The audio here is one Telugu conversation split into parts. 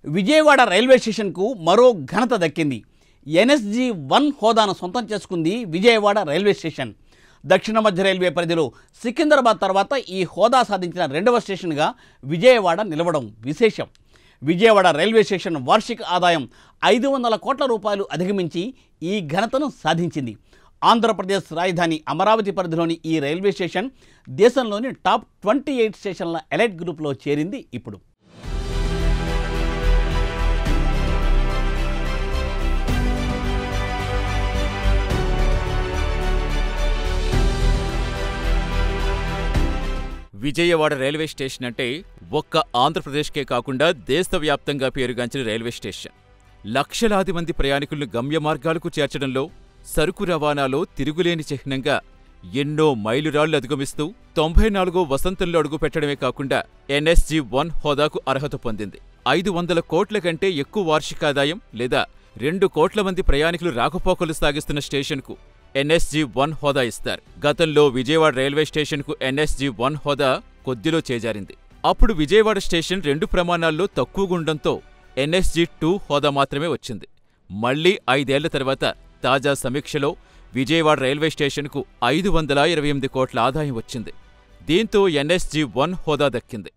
విజయవాడ రైల్వే స్టేషన్కు మరో ఘనత దక్కింది ఎన్ఎస్జి వన్ హోదాను సొంతం చేసుకుంది విజయవాడ రైల్వే స్టేషన్ దక్షిణ మధ్య రైల్వే పరిధిలో సికింద్రాబాద్ తర్వాత ఈ హోదా సాధించిన రెండవ స్టేషన్గా విజయవాడ నిలవడం విశేషం విజయవాడ రైల్వే స్టేషన్ వార్షిక ఆదాయం ఐదు వందల కోట్ల రూపాయలు అధిగమించి ఈ ఘనతను సాధించింది ఆంధ్రప్రదేశ్ రాజధాని అమరావతి పరిధిలోని ఈ రైల్వే స్టేషన్ దేశంలోని టాప్ ట్వంటీ ఎయిట్ స్టేషన్ల ఎలైట్ గ్రూప్లో చేరింది ఇప్పుడు విజయవాడ రైల్వే స్టేషన్ అంటే ఒక్క ఆంధ్రప్రదేశ్కే కాకుండా దేశవ్యాప్తంగా పేరుగాంచిన రైల్వే స్టేషన్ లక్షలాది మంది ప్రయాణికులను గమ్య మార్గాలకు చేర్చడంలో సరుకు రవాణాలో తిరుగులేని చిహ్నంగా ఎన్నో మైలురాళ్లు అధిగమిస్తూ తొంభై నాలుగో వసంతంలో అడుగుపెట్టడమే కాకుండా ఎన్ఎస్జి వన్ హోదాకు అర్హత పొందింది ఐదు వందల కోట్ల కంటే ఎక్కువ వార్షికాదాయం లేదా రెండు కోట్ల మంది ప్రయాణికులు రాకపోకలు సాగిస్తున్న స్టేషన్కు ఎన్ఎస్జి వన్ హోదా ఇస్తారు గతంలో విజయవాడ రైల్వే స్టేషన్కు ఎన్ఎస్జి వన్ హోదా కొద్దిలో చేజారింది అప్పుడు విజయవాడ స్టేషన్ రెండు ప్రమాణాల్లో తక్కువగుండంతో ఎన్ఎస్జి టూ హోదా మాత్రమే వచ్చింది మళ్లీ ఐదేళ్ల తర్వాత తాజా సమీక్షలో విజయవాడ రైల్వే స్టేషన్కు ఐదు వందల ఇరవై ఎనిమిది కోట్ల ఆదాయం వచ్చింది దీంతో ఎన్ఎస్జి వన్ హోదా దక్కింది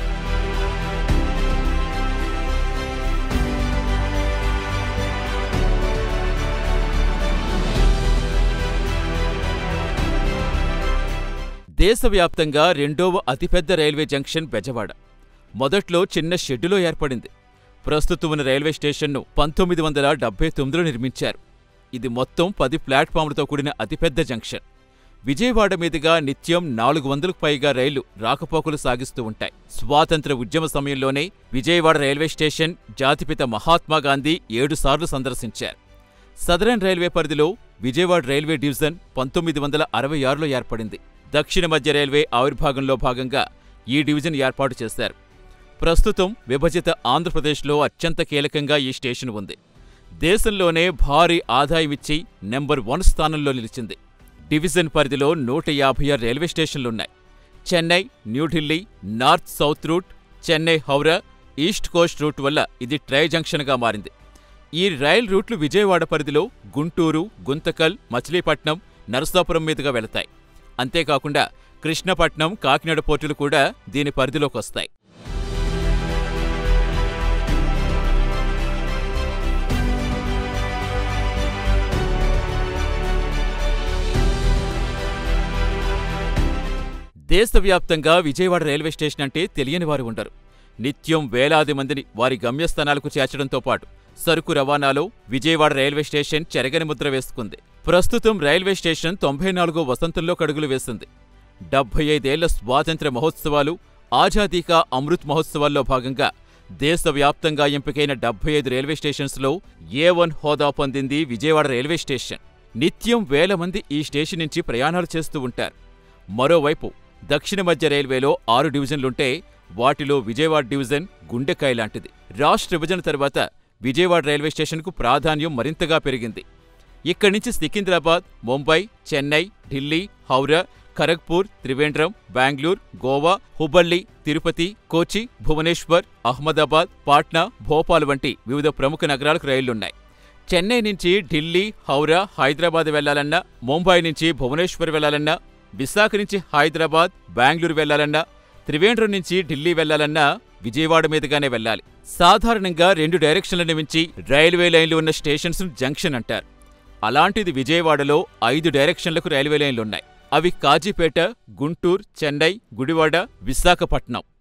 దేశవ్యాప్తంగా రెండవ అతిపెద్ద రైల్వే జంక్షన్ బెజవాడ మొదట్లో చిన్న షెడ్డులో ఏర్పడింది ప్రస్తుతం ఉన్న రైల్వే స్టేషన్ను పంతొమ్మిది వందల డెబ్బై తొమ్మిదిలో నిర్మించారు ఇది మొత్తం పది ప్లాట్ఫామ్లతో కూడిన అతిపెద్ద జంక్షన్ విజయవాడ మీదుగా నిత్యం నాలుగు వందలకు పైగా రైళ్లు రాకపోకలు సాగిస్తూ ఉంటాయి స్వాతంత్ర ఉద్యమ సమయంలోనే విజయవాడ రైల్వే స్టేషన్ జాతిపిత మహాత్మా గాంధీ ఏడుసార్లు సందర్శించారు సదరన్ రైల్వే పరిధిలో విజయవాడ రైల్వే డివిజన్ పంతొమ్మిది వందల అరవై ఆరులో ఏర్పడింది దక్షిణ మధ్య రైల్వే ఆవిర్భాగంలో భాగంగా ఈ డివిజన్ ఏర్పాటు చేశారు ప్రస్తుతం విభజిత ఆంధ్రప్రదేశ్లో అత్యంత కీలకంగా ఈ స్టేషన్ ఉంది దేశంలోనే భారీ ఆదాయమిచ్చి నెంబర్ వన్ స్థానంలో నిలిచింది డివిజన్ పరిధిలో నూట యాభై ఆరు రైల్వే స్టేషన్లున్నాయి Chennai New Delhi north south route Chennai Howrah east coast route వల్ల ఇది ట్రై జంక్షన్గా మారింది ఈ రైల్ రూట్లు విజయవాడ పరిధిలో గుంటూరు గుంతకల్ మచిలీపట్నం నరసాపురం మీదుగా వెళతాయి అంతేకాకుండా కృష్ణపట్నం కాకినాడ పోర్టులు కూడా దీని పరిధిలోకి వస్తాయి దేశవ్యాప్తంగా విజయవాడ రైల్వే స్టేషన్ అంటే తెలియని వారు ఉండరు నిత్యం వేలాది మందిని వారి గమ్యస్థానాలకు చేర్చడంతో పాటు సరుకు రవాణాలో విజయవాడ రైల్వే స్టేషన్ చెరగని ముద్ర వేసుకుంది ప్రస్తుతం రైల్వే స్టేషన్ తొంభై నాలుగో వసంతంలో కడుగులు వేసింది డెబ్బై ఐదేళ్ల స్వాతంత్ర్య మహోత్సవాలు ఆజాదీ కా అమృత్ మహోత్సవాల్లో భాగంగా దేశవ్యాప్తంగా ఎంపికైన డెబ్బై ఐదు రైల్వే స్టేషన్స్లో ఏ వన్ హోదా పొందింది విజయవాడ రైల్వే స్టేషన్ నిత్యం వేల మంది ఈ స్టేషన్ నుంచి ప్రయాణాలు చేస్తూ ఉంటారు మరోవైపు దక్షిణ మధ్య రైల్వేలో ఆరు డివిజన్లుంటే వాటిలో విజయవాడ డివిజన్ గుండెకాయ లాంటిది రాష్ట్ర విభజన తర్వాత విజయవాడ రైల్వే స్టేషన్కు ప్రాధాన్యం మరింతగా పెరిగింది ఇక్కడి నుంచి సికింద్రాబాద్ ముంబై చెన్నై ఢిల్లీ హౌరా ఖరగ్పూర్ త్రివేంద్రం బెంగళూరు గోవా హుబ్బళ్లి తిరుపతి కోచి భువనేశ్వర్ అహ్మదాబాద్ పాట్నా భోపాల్ వంటి వివిధ ప్రముఖ నగరాలకు రైళ్లున్నాయి చెన్నై నుంచి ఢిల్లీ హౌరా హైదరాబాద్ వెళ్లాలన్నా ముంబై నుంచి భువనేశ్వర్ వెళ్లాలన్నా విశాఖ నుంచి హైదరాబాద్ బెంగళూరు వెళ్లాలన్నా త్రివేంద్రం నుంచి ఢిల్లీ వెళ్లాలన్నా విజయవాడ మీదుగానే వెళ్ళాలి సాధారణంగా రెండు డైరెక్షన్లను మించి రైల్వే లైన్లు ఉన్న స్టేషన్స్ జంక్షన్ అంటారు అలాంటిది విజయవాడలో ఐదు డైరెక్షన్లకు రైల్వే లైన్లున్నాయి అవి కాజీపేట గుంటూరు చెన్నై గుడివాడ విశాఖపట్నం